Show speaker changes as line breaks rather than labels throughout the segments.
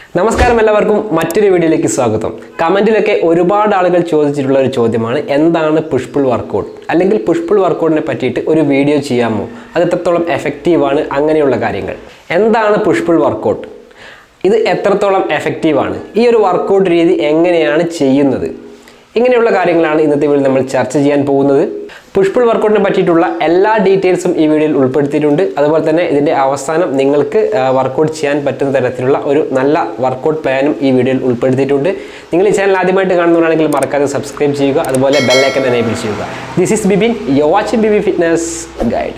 നമസ്കാരം എല്ലാവർക്കും മറ്റൊരു വീഡിയോയിലേക്ക് സ്വാഗതം കമൻറ്റിലൊക്കെ ഒരുപാട് ആളുകൾ ചോദിച്ചിട്ടുള്ള ഒരു ചോദ്യമാണ് എന്താണ് പുഷ് പുൾ വർക്കൗട്ട് അല്ലെങ്കിൽ പുഷ് പുൾ വർക്കൗട്ടിനെ പറ്റിയിട്ട് ഒരു വീഡിയോ ചെയ്യാമോ അത് എത്രത്തോളം എഫക്റ്റീവാണ് അങ്ങനെയുള്ള കാര്യങ്ങൾ എന്താണ് പുഷ് പുൾ വർക്കൗട്ട് ഇത് എത്രത്തോളം എഫക്റ്റീവാണ് ഈ ഒരു വർക്കൗട്ട് രീതി എങ്ങനെയാണ് ചെയ്യുന്നത് ഇങ്ങനെയുള്ള കാര്യങ്ങളാണ് ഇന്നത്തെ വീഡിയോയിൽ നമ്മൾ ചർച്ച ചെയ്യാൻ പോകുന്നത് പുഷ്പുൾ വർക്കൗട്ടിനെ പറ്റിയിട്ടുള്ള എല്ലാ ഡീറ്റെയിൽസും ഈ വീഡിയോയിൽ ഉൾപ്പെടുത്തിയിട്ടുണ്ട് അതുപോലെ തന്നെ ഇതിൻ്റെ അവസാനം നിങ്ങൾക്ക് വർക്കൗട്ട് ചെയ്യാൻ പറ്റുന്ന തരത്തിലുള്ള ഒരു നല്ല വർക്കൗട്ട് പ്ലാനും ഈ വീഡിയോയിൽ ഉൾപ്പെടുത്തിയിട്ടുണ്ട് നിങ്ങൾ ഈ ചാനൽ ആദ്യമായിട്ട് കാണുന്നവരാണെങ്കിൽ മറക്കാതെ സബ്സ്ക്രൈബ് ചെയ്യുക അതുപോലെ ബെല്ലൈക്കൻ എനേബിൾ ചെയ്യുക this is Bibin you're watching BB fitness guide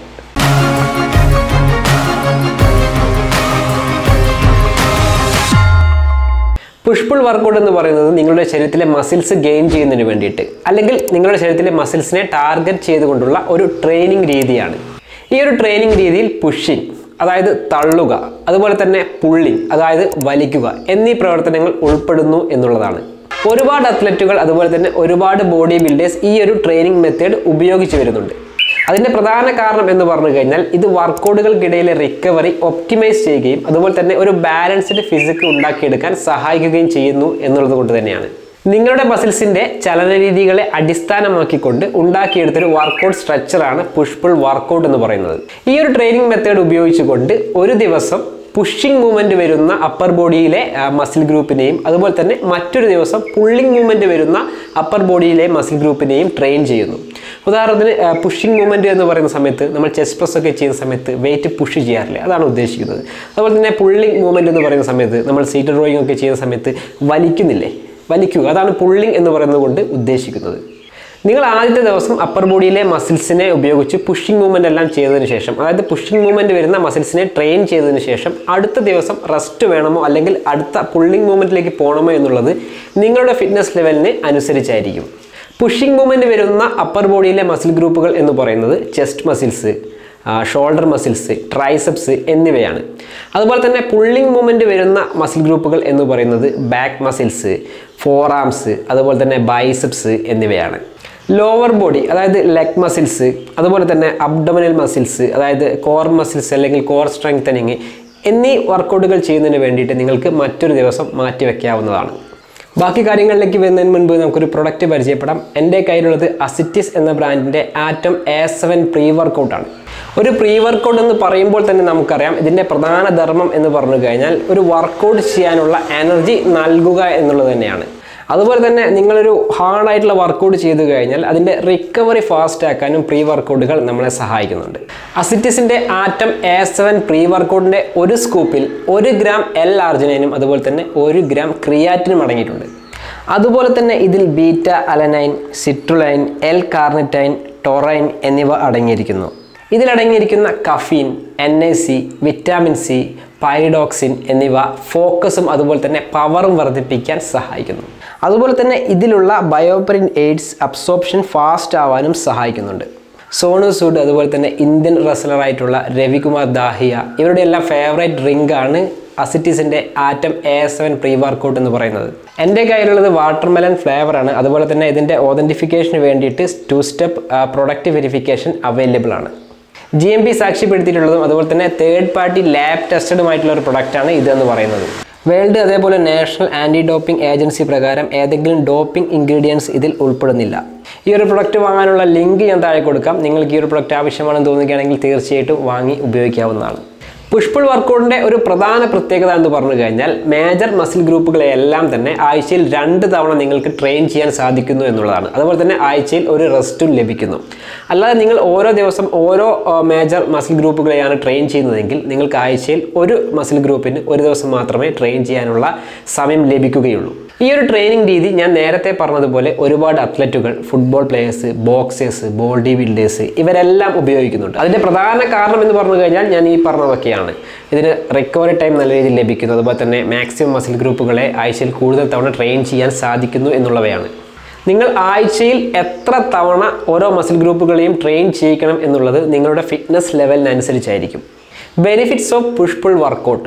push pull workout എന്ന് പറയുന്നത് നിങ്ങളുടെ ശരീരത്തിലെ മസിൽസ് ഗെയിൻ ചെയ്യുന്നതിന് വേണ്ടിയിട്ട് അല്ലെങ്കിൽ നിങ്ങളുടെ ശരീരത്തിലെ മസിൽസിനെ ടാർഗറ്റ് ചെയ്തുകൊണ്ടുള്ള ഒരു ട്രെയിനിങ് രീതിയാണ് ഈ ഒരു ട്രെയിനിങ് രീതിയിൽ പുഷിങ് അതായത് തള്ളുക അതുപോലെ തന്നെ പുള്ളിങ് അതായത് വലിക്കുക എന്നീ പ്രവർത്തനങ്ങൾ ഉൾപ്പെടുന്നു എന്നുള്ളതാണ് ഒരുപാട് അത്ലറ്റുകൾ അതുപോലെ തന്നെ ഒരുപാട് ബോഡി ബിൽഡേഴ്സ് ഈ ഒരു ട്രെയിനിങ് മെത്തേഡ് ഉപയോഗിച്ച് വരുന്നുണ്ട് അതിൻ്റെ പ്രധാന കാരണം എന്ന് പറഞ്ഞു കഴിഞ്ഞാൽ ഇത് വർക്കൗട്ടുകൾക്കിടയിലെ റിക്കവറി ഒപ്റ്റിമൈസ് ചെയ്യുകയും അതുപോലെ തന്നെ ഒരു ബാലൻസ്ഡ് ഫിസിക് ഉണ്ടാക്കിയെടുക്കാൻ സഹായിക്കുകയും ചെയ്യുന്നു എന്നുള്ളത് കൊണ്ട് തന്നെയാണ് നിങ്ങളുടെ മസിൽസിന്റെ ചലനരീതികളെ അടിസ്ഥാനമാക്കിക്കൊണ്ട് ഉണ്ടാക്കിയെടുത്തൊരു വർക്കൗട്ട് സ്ട്രക്ചറാണ് പുഷ് പുൾ വർക്കൗട്ട് എന്ന് പറയുന്നത് ഈ ഒരു ട്രെയിനിങ് മെത്തേഡ് ഉപയോഗിച്ചുകൊണ്ട് ഒരു ദിവസം പുഷിംഗ് മൂവ്മെന്റ് വരുന്ന അപ്പർ ബോഡിയിലെ മസിൽ ഗ്രൂപ്പിനെയും അതുപോലെ തന്നെ മറ്റൊരു ദിവസം പുള്ളിംഗ് മൂവ്മെന്റ് വരുന്ന അപ്പർ ബോഡിയിലെ മസിൽ ഗ്രൂപ്പിനെയും ട്രെയിൻ ചെയ്യുന്നു ഉദാഹരണത്തിന് പുഷിംഗ് മൂവ്മെന്റ് എന്ന് പറയുന്ന സമയത്ത് നമ്മൾ ചെസ്റ്റ് പ്രസ് ഒക്കെ ചെയ്യുന്ന സമയത്ത് വെയിറ്റ് പുഷ് ചെയ്യാറില്ല അതാണ് ഉദ്ദേശിക്കുന്നത് അതുപോലെ തന്നെ പുള്ളിംഗ് മൂവ്മെന്റ് എന്ന് പറയുന്ന സമയത്ത് നമ്മൾ സീറ്റ് ഡ്രോയിങ് ഒക്കെ ചെയ്യുന്ന സമയത്ത് വലിക്കുന്നില്ലേ വലിക്കുക അതാണ് പുള്ളിംഗ് എന്ന് പറയുന്നത് കൊണ്ട് ഉദ്ദേശിക്കുന്നത് നിങ്ങൾ ആദ്യത്തെ ദിവസം അപ്പർ ബോഡിയിലെ മസിൽസിനെ ഉപയോഗിച്ച് പുഷിംഗ് മൂവ്മെൻ്റ് എല്ലാം ചെയ്തതിന് ശേഷം അതായത് പുഷിംഗ് മൂവ്മെൻറ്റ് വരുന്ന മസിൽസിനെ ട്രെയിൻ ചെയ്തതിന് ശേഷം അടുത്ത ദിവസം റെസ്റ്റ് വേണമോ അല്ലെങ്കിൽ അടുത്ത പുള്ളിംഗ് മൂവ്മെൻറ്റിലേക്ക് പോകണമോ എന്നുള്ളത് നിങ്ങളുടെ ഫിറ്റ്നസ് ലെവലിന് അനുസരിച്ചായിരിക്കും പുഷിംഗ് മൂവ്മെൻറ്റ് വരുന്ന അപ്പർ ബോഡിയിലെ മസിൽ ഗ്രൂപ്പുകൾ എന്ന് പറയുന്നത് chest muscles shoulder muscles triceps എന്നിവയാണ് അതുപോലെ തന്നെ പുള്ളിംഗ് മൂവ്മെൻറ്റ് വരുന്ന മസിൽ ഗ്രൂപ്പുകൾ എന്ന് പറയുന്നത് ബാക്ക് മസിൽസ് ഫോർ ആംസ് അതുപോലെ തന്നെ ബൈസെപ്സ് എന്നിവയാണ് ലോവർ ബോഡി അതായത് ലെഗ് മസിൽസ് അതുപോലെ തന്നെ അബ്ഡമനൽ മസിൽസ് അതായത് കോർ മസിൽസ് അല്ലെങ്കിൽ കോർ സ്ട്രെങ്തനിങ് എന്നീ വർക്കൗട്ടുകൾ ചെയ്യുന്നതിന് വേണ്ടിയിട്ട് നിങ്ങൾക്ക് മറ്റൊരു ദിവസം മാറ്റി വയ്ക്കാവുന്നതാണ് ബാക്കി കാര്യങ്ങളിലേക്ക് വരുന്നതിന് മുൻപ് നമുക്കൊരു പ്രൊഡക്റ്റ് പരിചയപ്പെടാം എൻ്റെ കയ്യിലുള്ളത് അസിറ്റിസ് എന്ന ബ്രാൻഡിൻ്റെ ആറ്റം എ സെവൻ പ്രീ വർക്കൗട്ടാണ് ഒരു പ്രീ വർക്കൗട്ട് എന്ന് പറയുമ്പോൾ തന്നെ നമുക്കറിയാം ഇതിൻ്റെ പ്രധാന ധർമ്മം എന്ന് പറഞ്ഞു കഴിഞ്ഞാൽ ഒരു വർക്കൗട്ട് ചെയ്യാനുള്ള എനർജി നൽകുക എന്നുള്ളത് തന്നെയാണ് അതുപോലെ തന്നെ നിങ്ങളൊരു ഹാർഡായിട്ടുള്ള വർക്കൗട്ട് ചെയ്തു കഴിഞ്ഞാൽ അതിൻ്റെ റിക്കവറി ഫാസ്റ്റ് ആക്കാനും പ്രീ വർക്കൗട്ടുകൾ നമ്മളെ സഹായിക്കുന്നുണ്ട് അസിറ്റിസിൻ്റെ ആറ്റം എ സെവൻ പ്രീ വർക്കൗട്ടിൻ്റെ ഒരു സ്കൂപ്പിൽ ഒരു ഗ്രാം എൽ ആർജിനൈനും അതുപോലെ തന്നെ ഒരു ഗ്രാം ക്രിയാറ്റിനും അടങ്ങിയിട്ടുണ്ട് അതുപോലെ തന്നെ ഇതിൽ beta alanine citrulline L carnitine taurine എന്നിവ അടങ്ങിയിരിക്കുന്നു ഇതിലടങ്ങിയിരിക്കുന്ന caffeine N A C vitamin C pyridoxine എന്നിവ ഫോക്കസും അതുപോലെ തന്നെ പവറും വർദ്ധിപ്പിക്കാൻ സഹായിക്കുന്നു അതുപോലെ തന്നെ ഇതിലുള്ള ബയോപെറിൻ എയ്ഡ്സ് അബ്സോർപ്ഷൻ ഫാസ്റ്റ് ആവാനും സഹായിക്കുന്നുണ്ട് സോണു സൂഡ് അതുപോലെ തന്നെ ഇന്ത്യൻ റെസ്ലറായിട്ടുള്ള രവികുമാർ ദാഹിയ ഇവരുടെ എല്ലാം ഫേവറേറ്റ് ഡ്രിങ്ക് ആണ് അസിറ്റീസിൻ്റെ atom A seven pre workout എന്ന് പറയുന്നത് എൻ്റെ കയ്യിലുള്ളത് വാട്ടർമെലൻ ഫ്ലേവർ ആണ് അതുപോലെ തന്നെ ഇതിൻ്റെ ഓതൻറ്റിഫിക്കേഷന് വേണ്ടിയിട്ട് two step product verification available ആണ് ജി എം പി സാക്ഷ്യപ്പെടുത്തിയിട്ടുള്ളതും അതുപോലെ തന്നെ തേർഡ് പാർട്ടി ലാബ് ടെസ്റ്റഡുമായിട്ടുള്ള ഒരു പ്രൊഡക്റ്റാണ് ഇതെന്ന് പറയുന്നത് വേൾഡ് അതേപോലെ നാഷണൽ ആൻറ്റി ഡോപ്പിംഗ് ഏജൻസി പ്രകാരം ഏതെങ്കിലും ഡോപ്പിംഗ് ഇൻഗ്രീഡിയൻസ് ഇതിൽ ഉൾപ്പെടുന്നില്ല ഈ ഒരു പ്രൊഡക്റ്റ് വാങ്ങാനുള്ള ലിങ്ക് ഞാൻ താഴെ കൊടുക്കാം നിങ്ങൾക്ക് ഈ ഒരു പ്രൊഡക്റ്റ് ആവശ്യമാണെന്ന് തോന്നുകയാണെങ്കിൽ തീർച്ചയായിട്ടും വാങ്ങി ഉപയോഗിക്കാവുന്നതാണ് പുഷ്പുൾ വർക്കൗട്ടിൻ്റെ ഒരു പ്രധാന പ്രത്യേകത എന്ന് പറഞ്ഞു കഴിഞ്ഞാൽ മേജർ മസിൽ ഗ്രൂപ്പുകളെല്ലാം തന്നെ ആഴ്ചയിൽ രണ്ട് തവണ നിങ്ങൾക്ക് ട്രെയിൻ ചെയ്യാൻ സാധിക്കുന്നു എന്നുള്ളതാണ് അതുപോലെ തന്നെ ആഴ്ചയിൽ ഒരു റെസ്റ്റും ലഭിക്കുന്നു അല്ലാതെ നിങ്ങൾ ഓരോ ദിവസം ഓരോ മേജർ മസിൽ ഗ്രൂപ്പുകളെയാണ് ട്രെയിൻ ചെയ്യുന്നതെങ്കിൽ നിങ്ങൾക്ക് ആഴ്ചയിൽ ഒരു മസിൽ ഗ്രൂപ്പിന് ഒരു ദിവസം മാത്രമേ ട്രെയിൻ ചെയ്യാനുള്ള സമയം ലഭിക്കുകയുള്ളൂ ഈ ഒരു ട്രെയിനിങ് രീതി ഞാൻ നേരത്തെ പറഞ്ഞതുപോലെ ഒരുപാട് അത്ലറ്റുകൾ football players boxers body builders ഇവരെല്ലാം ഉപയോഗിക്കുന്നുണ്ട് അതിൻ്റെ പ്രധാന കാരണം എന്ന് പറഞ്ഞു കഴിഞ്ഞാൽ ഞാൻ ഈ പറഞ്ഞതൊക്കെയാണ് ഇതിന് റിക്കവറി ടൈം നല്ല രീതിയിൽ ലഭിക്കുന്നു അതുപോലെ തന്നെ മാക്സിമം മസിൽ ഗ്രൂപ്പുകളെ ആഴ്ചയിൽ കൂടുതൽ തവണ ട്രെയിൻ ചെയ്യാൻ സാധിക്കുന്നു എന്നുള്ളവയാണ് നിങ്ങൾ ആഴ്ചയിൽ എത്ര തവണ ഓരോ മസിൽ ഗ്രൂപ്പുകളെയും ട്രെയിൻ ചെയ്യിക്കണം എന്നുള്ളത് നിങ്ങളുടെ ഫിറ്റ്നസ് ലെവലിനനുസരിച്ചായിരിക്കും benefits of push pull workout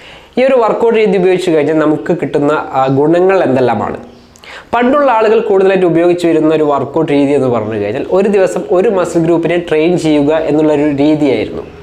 ഈ ഒരു വർക്കൗട്ട് രീതി ഉപയോഗിച്ച് കഴിഞ്ഞാൽ നമുക്ക് കിട്ടുന്ന ആ, ഗുണങ്ങൾ എന്തെല്ലാമാണ് പണ്ടുള്ള ആളുകൾ കൂടുതലായിട്ട് ഉപയോഗിച്ച് വരുന്ന ഒരു വർക്കൗട്ട് രീതി എന്ന് പറഞ്ഞു കഴിഞ്ഞാൽ ഒരു ദിവസം ഒരു മസിൽ ഗ്രൂപ്പിനെ ട്രെയിൻ ചെയ്യുക എന്നുള്ള ഒരു രീതിയായിരുന്നു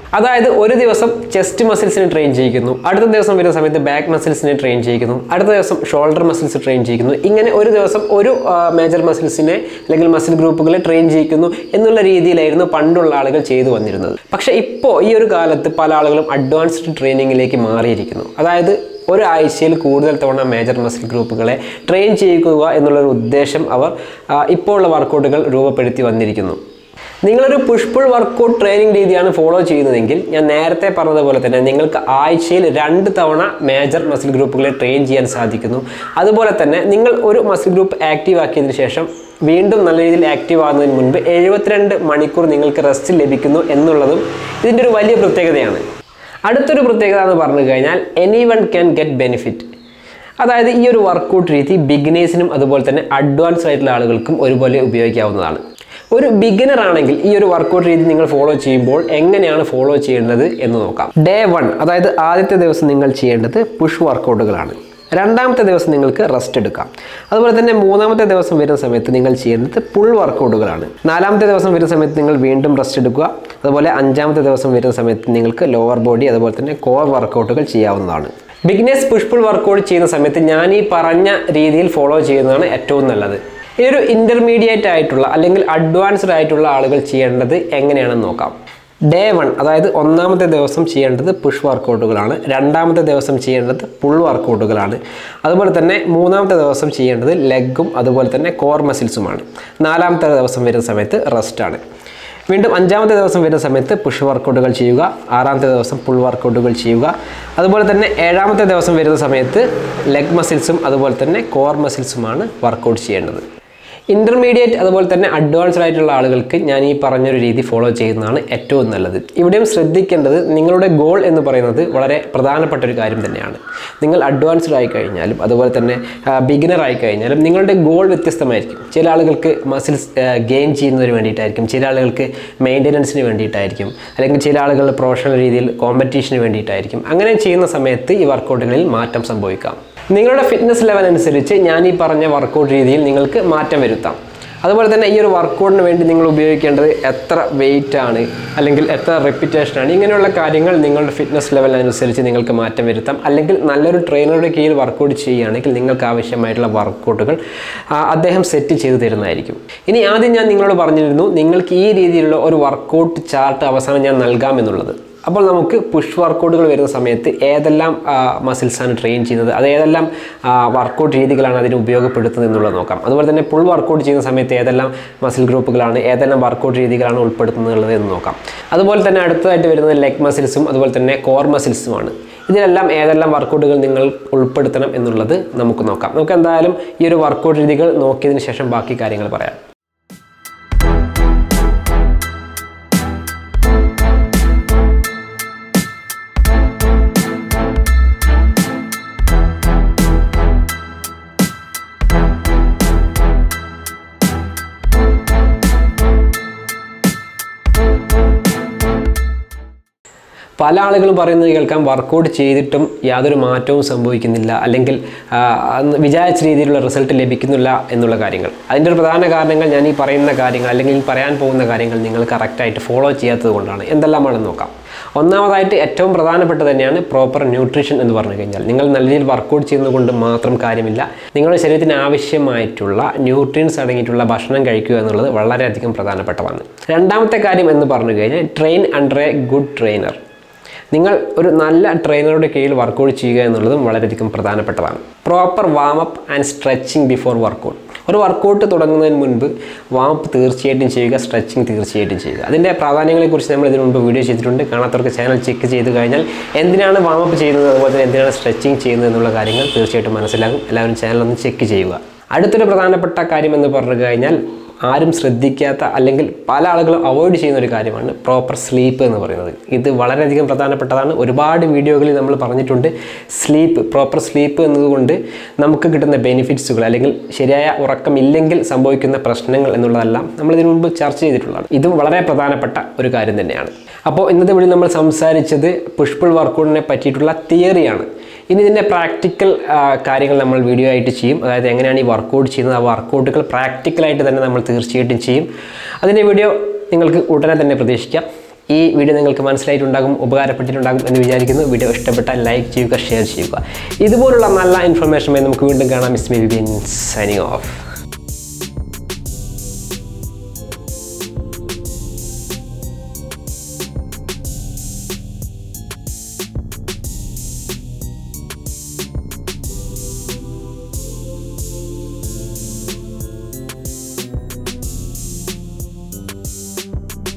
അതായത് ഒരു ദിവസം ചെസ്റ്റ് മസിൽസിനെ ട്രെയിൻ ചെയ്യിക്കുന്നു അടുത്ത ദിവസം വരുന്ന സമയത്ത് ബാക്ക് മസിൽസിനെ ട്രെയിൻ ചെയ്യിക്കുന്നു അടുത്ത ദിവസം ഷോൾഡർ മസിൽസ് ട്രെയിൻ ചെയ്യിക്കുന്നു ഇങ്ങനെ ഒരു ദിവസം ഒരു മേജർ മസിൽസിനെ അല്ലെങ്കിൽ മസിൽ ഗ്രൂപ്പുകളെ ട്രെയിൻ ചെയ്യിക്കുന്നു എന്നുള്ള രീതിയിലായിരുന്നു പണ്ടുള്ള ആളുകൾ ചെയ്തു വന്നിരുന്നത് പക്ഷേ ഇപ്പോൾ ഈ ഒരു കാലത്ത് പല ആളുകളും അഡ്വാൻസ്ഡ് ട്രെയിനിങ്ങിലേക്ക് മാറിയിരിക്കുന്നു അതായത് ഒരാഴ്ചയിൽ കൂടുതൽ തവണ മേജർ മസിൽ ഗ്രൂപ്പുകളെ ട്രെയിൻ ചെയ്യിക്കുക എന്നുള്ളൊരു ഉദ്ദേശം അവർ ആ, ഇപ്പോൾ ഉള്ള വർക്കൗട്ടുകൾ രൂപപ്പെടുത്തി വന്നിരിക്കുന്നു നിങ്ങളൊരു പുഷ് പുൾ വർക്കൗട്ട് ട്രെയിനിങ് രീതിയാണ് ഫോളോ ചെയ്യുന്നതെങ്കിൽ ഞാൻ നേരത്തെ പറഞ്ഞതുപോലെ തന്നെ നിങ്ങൾക്ക് ആഴ്ചയിൽ രണ്ട് തവണ മേജർ മസിൽ ഗ്രൂപ്പുകളെ ട്രെയിൻ ചെയ്യാൻ സാധിക്കുന്നു അതുപോലെ തന്നെ നിങ്ങൾ ഒരു മസിൽ ഗ്രൂപ്പ് ആക്റ്റീവ് ആക്കിയതിനു ശേഷം വീണ്ടും നല്ല രീതിയിൽ ആക്റ്റീവ് ആകുന്നതിന് മുൻപ് എഴുപത്തിരണ്ട് മണിക്കൂർ നിങ്ങൾക്ക് റെസ്റ്റ് ലഭിക്കുന്നു എന്നുള്ളതും ഇതിൻ്റെ ഒരു വലിയ പ്രത്യേകതയാണ് അടുത്തൊരു പ്രത്യേകത എന്ന് പറഞ്ഞു കഴിഞ്ഞാൽ any one can get benefit അതായത് ഈ ഒരു വർക്കൗട്ട് രീതി ബിഗിനേഴ്സിനും അതുപോലെ തന്നെ അഡ്വാൻസ്ഡ് ആയിട്ടുള്ള ആളുകൾക്കും ഒരുപോലെ ഉപയോഗിക്കാവുന്നതാണ് ഒരു ബിഗിനർ ആണെങ്കിൽ ഈ ഒരു വർക്കൗട്ട് രീതി നിങ്ങൾ ഫോളോ ചെയ്യുമ്പോൾ എങ്ങനെയാണ് ഫോളോ ചെയ്യേണ്ടത് എന്ന് നോക്കാം ഡേ വൺ അതായത് ആദ്യത്തെ ദിവസം നിങ്ങൾ ചെയ്യേണ്ടത് പുഷ് വർക്കൗട്ടുകളാണ് രണ്ടാമത്തെ ദിവസം നിങ്ങൾക്ക് റെസ്റ്റ് എടുക്കാം അതുപോലെ തന്നെ മൂന്നാമത്തെ ദിവസം വരുന്ന സമയത്ത് നിങ്ങൾ ചെയ്യേണ്ടത് പുൾ വർക്കൗട്ടുകളാണ് നാലാമത്തെ ദിവസം വരുന്ന സമയത്ത് നിങ്ങൾ വീണ്ടും റെസ്റ്റ് എടുക്കുക അതുപോലെ അഞ്ചാമത്തെ ദിവസം വരുന്ന സമയത്ത് നിങ്ങൾക്ക് ലോവർ ബോഡി അതുപോലെ തന്നെ കോർ വർക്കൗട്ടുകൾ ചെയ്യാവുന്നതാണ് ബിഗ്നസ് പുഷ് പുൾ വർക്കൗട്ട് ചെയ്യുന്ന സമയത്ത് ഞാൻ ഈ പറഞ്ഞ രീതിയിൽ ഫോളോ ചെയ്യുന്നതാണ് ഏറ്റവും നല്ലത് ഈ ഒരു ഇൻ്റർമീഡിയറ്റ് ആയിട്ടുള്ള അല്ലെങ്കിൽ അഡ്വാൻസ്ഡ് ആയിട്ടുള്ള ആളുകൾ ചെയ്യേണ്ടത് എങ്ങനെയാണെന്ന് നോക്കാം ഡേ വൺ അതായത് ഒന്നാമത്തെ ദിവസം ചെയ്യേണ്ടത് പുഷ് വർക്കൗട്ടുകളാണ് രണ്ടാമത്തെ ദിവസം ചെയ്യേണ്ടത് പുൾ വർക്കൗട്ടുകളാണ് അതുപോലെ തന്നെ മൂന്നാമത്തെ ദിവസം ചെയ്യേണ്ടത് ലെഗും അതുപോലെ തന്നെ കോർ മസിൽസുമാണ് നാലാമത്തെ ദിവസം വരുന്ന സമയത്ത് റെസ്റ്റാണ് വീണ്ടും അഞ്ചാമത്തെ ദിവസം വരുന്ന സമയത്ത് പുഷ് വർക്കൗട്ടുകൾ ചെയ്യുക ആറാമത്തെ ദിവസം പുൾ വർക്കൗട്ടുകൾ ചെയ്യുക അതുപോലെ തന്നെ ഏഴാമത്തെ ദിവസം വരുന്ന സമയത്ത് ലെഗ് മസിൽസും അതുപോലെ തന്നെ കോർ മസിൽസുമാണ് വർക്കൗട്ട് ചെയ്യേണ്ടത് ഇൻ്റർമീഡിയറ്റ് അതുപോലെ തന്നെ അഡ്വാൻസ്ഡ് ആയിട്ടുള്ള ആളുകൾക്ക് ഞാൻ ഈ പറഞ്ഞൊരു രീതി ഫോളോ ചെയ്യുന്നതാണ് ഏറ്റവും നല്ലത് ഇവിടെയും ശ്രദ്ധിക്കേണ്ടത് നിങ്ങളുടെ ഗോൾ എന്ന് പറയുന്നത് വളരെ പ്രധാനപ്പെട്ട ഒരു കാര്യം തന്നെയാണ് നിങ്ങൾ അഡ്വാൻസ്ഡ് ആയി കഴിഞ്ഞാലും അതുപോലെ തന്നെ ബിഗിനർ ആയി കഴിഞ്ഞാലും നിങ്ങളുടെ ഗോൾ വ്യത്യസ്തമായിരിക്കും ചില ആളുകൾക്ക് മസിൽസ് ഗെയിൻ ചെയ്യുന്നതിന് വേണ്ടിയിട്ടായിരിക്കും ചില ആളുകൾക്ക് മെയിൻ്റനൻസിന് വേണ്ടിയിട്ടായിരിക്കും അല്ലെങ്കിൽ ചില ആളുകൾ പ്രൊഫഷണൽ രീതിയിൽ കോമ്പറ്റീഷന് വേണ്ടിയിട്ടായിരിക്കും അങ്ങനെ ചെയ്യുന്ന സമയത്ത് ഈ വർക്കൗട്ടുകളിൽ മാറ്റം സംഭവിക്കാം നിങ്ങളുടെ ഫിറ്റ്നസ് ലെവൽ അനുസരിച്ച് ഞാൻ ഈ പറഞ്ഞ വർക്കൗട്ട് രീതിയിൽ നിങ്ങൾക്ക് മാറ്റം വരുത്താം അതുപോലെ തന്നെ ഈ ഒരു വർക്കൗട്ടിന് വേണ്ടി നിങ്ങൾ ഉപയോഗിക്കേണ്ടത് എത്ര വെയിറ്റ് ആണ് അല്ലെങ്കിൽ എത്ര റെപ്പിറ്റേഷൻ ആണ് ഇങ്ങനെയുള്ള കാര്യങ്ങൾ നിങ്ങളുടെ ഫിറ്റ്നസ് ലെവൽ അനുസരിച്ച് നിങ്ങൾക്ക് മാറ്റം വരുത്താം അല്ലെങ്കിൽ നല്ലൊരു ട്രെയിനറുടെ കീഴിൽ വർക്കൗട്ട് ചെയ്യുകയാണെങ്കിൽ നിങ്ങൾക്ക് ആവശ്യമായിട്ടുള്ള വർക്കൗട്ടുകൾ അദ്ദേഹം സെറ്റ് ചെയ്ത് തരുന്നതായിരിക്കും ഇനി ആദ്യം ഞാൻ നിങ്ങളോട് പറഞ്ഞിരുന്നു നിങ്ങൾക്ക് ഈ രീതിയിലുള്ള ഒരു വർക്കൗട്ട് ചാർട്ട് അവസാനം ഞാൻ നൽകാമെന്നുള്ളത് അപ്പോൾ നമുക്ക് പുഷ് വർക്കൗട്ടുകൾ വരുന്ന സമയത്ത് ഏതെല്ലാം മസിൽസാണ് ട്രെയിൻ ചെയ്യുന്നത് അത് ഏതെല്ലാം വർക്കൗട്ട് രീതികളാണ് അതിന് ഉപയോഗപ്പെടുത്തുന്നത് എന്നുള്ളത് നോക്കാം അതുപോലെ തന്നെ പുൾ വർക്കൗട്ട് ചെയ്യുന്ന സമയത്ത് ഏതെല്ലാം മസിൽ ഗ്രൂപ്പുകളാണ് ഏതെല്ലാം വർക്കൗട്ട് രീതികളാണ് ഉൾപ്പെടുത്തുന്നത് എന്ന് നോക്കാം അതുപോലെ തന്നെ അടുത്തതായിട്ട് വരുന്നത് ലെഗ് മസിൽസും അതുപോലെ തന്നെ കോർ മസിൽസുമാണ് ഇതിലെല്ലാം ഏതെല്ലാം വർക്കൗട്ടുകൾ നിങ്ങൾ ഉൾപ്പെടുത്തണം എന്നുള്ളത് നമുക്ക് നോക്കാം നമുക്ക് എന്തായാലും ഈ ഒരു വർക്കൗട്ട് രീതികൾ നോക്കിയതിന് ശേഷം ബാക്കി കാര്യങ്ങൾ പറയാം പല ആളുകളും പറയുന്നത് കേൾക്കാം വർക്കൗട്ട് ചെയ്തിട്ടും യാതൊരു മാറ്റവും സംഭവിക്കുന്നില്ല അല്ലെങ്കിൽ ആ, അന്ന് വിചാരിച്ച രീതിയിലുള്ള റിസൾട്ട് ലഭിക്കുന്നില്ല എന്നുള്ള കാര്യങ്ങൾ അതിൻ്റെ ഒരു പ്രധാന കാരണങ്ങൾ ഞാൻ ഈ പറയുന്ന കാര്യങ്ങൾ അല്ലെങ്കിൽ ഈ പറയാൻ പോകുന്ന കാര്യങ്ങൾ നിങ്ങൾ കറക്റ്റായിട്ട് ഫോളോ ചെയ്യാത്തത് കൊണ്ടാണ് എന്തെല്ലാമാണെന്ന് നോക്കാം ഒന്നാമതായിട്ട് ഏറ്റവും പ്രധാനപ്പെട്ട തന്നെയാണ് പ്രോപ്പർ ന്യൂട്രീഷൻ എന്ന് പറഞ്ഞു കഴിഞ്ഞാൽ നിങ്ങൾ നല്ല രീതിയിൽ വർക്കൗട്ട് ചെയ്യുന്നത് കൊണ്ട് മാത്രം കാര്യമില്ല നിങ്ങളുടെ ശരീരത്തിന് ആവശ്യമായിട്ടുള്ള ന്യൂട്രിയൻസ് അടങ്ങിയിട്ടുള്ള ഭക്ഷണം കഴിക്കുക എന്നുള്ളത് വളരെയധികം പ്രധാനപ്പെട്ടതാണ് രണ്ടാമത്തെ കാര്യം എന്ന് പറഞ്ഞു കഴിഞ്ഞാൽ train under a good trainer നിങ്ങൾ ഒരു നല്ല ട്രെയിനറുടെ കീഴിൽ വർക്കൗട്ട് ചെയ്യുക എന്നുള്ളതും വളരെയധികം പ്രധാനപ്പെട്ടതാണ് proper warm up and stretching before workout ഒരു വർക്കൗട്ട് തുടങ്ങുന്നതിന് മുൻപ് വാമപ്പ് തീർച്ചയായിട്ടും ചെയ്യുക സ്ട്രെച്ചിങ് തീർച്ചയായിട്ടും ചെയ്യുക അതിൻ്റെ പ്രാധാന്യങ്ങളെക്കുറിച്ച് നമ്മൾ ഇതിനു മുമ്പ് വീഡിയോ ചെയ്തിട്ടുണ്ട് കാണാത്തവർക്ക് ചാനൽ ചെക്ക് ചെയ്ത് കഴിഞ്ഞാൽ എന്തിനാണ് വാമപ്പ് ചെയ്യുന്നത് അതുപോലെ തന്നെ എന്തിനാണ് സ്ട്രെച്ചിങ് ചെയ്യുന്നത് എന്നുള്ള കാര്യങ്ങൾ തീർച്ചയായിട്ടും മനസ്സിലാകും എല്ലാവരും ചാനൽ ഒന്ന് ചെക്ക് ചെയ്യുക അടുത്തൊരു പ്രധാനപ്പെട്ട കാര്യം എന്ന് പറഞ്ഞു കഴിഞ്ഞാൽ ആരും ശ്രദ്ധിക്കാത്ത അല്ലെങ്കിൽ പല ആളുകളും അവോയ്ഡ് ചെയ്യുന്ന ഒരു കാര്യമാണ് പ്രോപ്പർ സ്ലീപ്പ് എന്ന് പറയുന്നത് ഇത് വളരെയധികം പ്രധാനപ്പെട്ടതാണ് ഒരുപാട് വീഡിയോകളിൽ നമ്മൾ പറഞ്ഞിട്ടുണ്ട് സ്ലീപ്പ് പ്രോപ്പർ സ്ലീപ്പ് എന്നതുകൊണ്ട് നമുക്ക് കിട്ടുന്ന ബെനിഫിറ്റ്സുകൾ അല്ലെങ്കിൽ ശരിയായ ഉറക്കമില്ലെങ്കിൽ സംഭവിക്കുന്ന പ്രശ്നങ്ങൾ എന്നുള്ളതെല്ലാം നമ്മൾ ഇതിനു മുമ്പ് ചർച്ച ചെയ്തിട്ടുള്ളതാണ് ഇതും വളരെ പ്രധാനപ്പെട്ട ഒരു കാര്യം തന്നെയാണ് അപ്പോൾ ഇന്നത്തെ വീഡിയോ നമ്മൾ സംസാരിച്ചത് പുഷ്പിൾ വർക്കൗട്ടിനെ പറ്റിയിട്ടുള്ള തിയറിയാണ് ഇനി ഇതിൻ്റെ പ്രാക്ടിക്കൽ കാര്യങ്ങൾ നമ്മൾ വീഡിയോ ആയിട്ട് ചെയ്യും അതായത് എങ്ങനെയാണ് ഈ വർക്കൗട്ട് ചെയ്യുന്നത് ആ വർക്കൗട്ടുകൾ പ്രാക്ടിക്കലായിട്ട് തന്നെ നമ്മൾ തീർച്ചയായിട്ടും ചെയ്യും അതിൻ്റെ വീഡിയോ നിങ്ങൾക്ക് ഉടനെ തന്നെ പ്രതീക്ഷിക്കാം ഈ വീഡിയോ നിങ്ങൾക്ക് മനസ്സിലായിട്ടുണ്ടാകും ഉപകാരപ്പെട്ടിട്ടുണ്ടാകും എന്ന് വിചാരിക്കുന്നു വീഡിയോ ഇഷ്ടപ്പെട്ടാൽ ലൈക്ക് ചെയ്യുക ഷെയർ ചെയ്യുക ഇതുപോലുള്ള നല്ല ഇൻഫർമേഷനുമായി നമുക്ക് വീണ്ടും കാണാം മിസ് മി ബിൻ സൈനിങ് ഓഫ്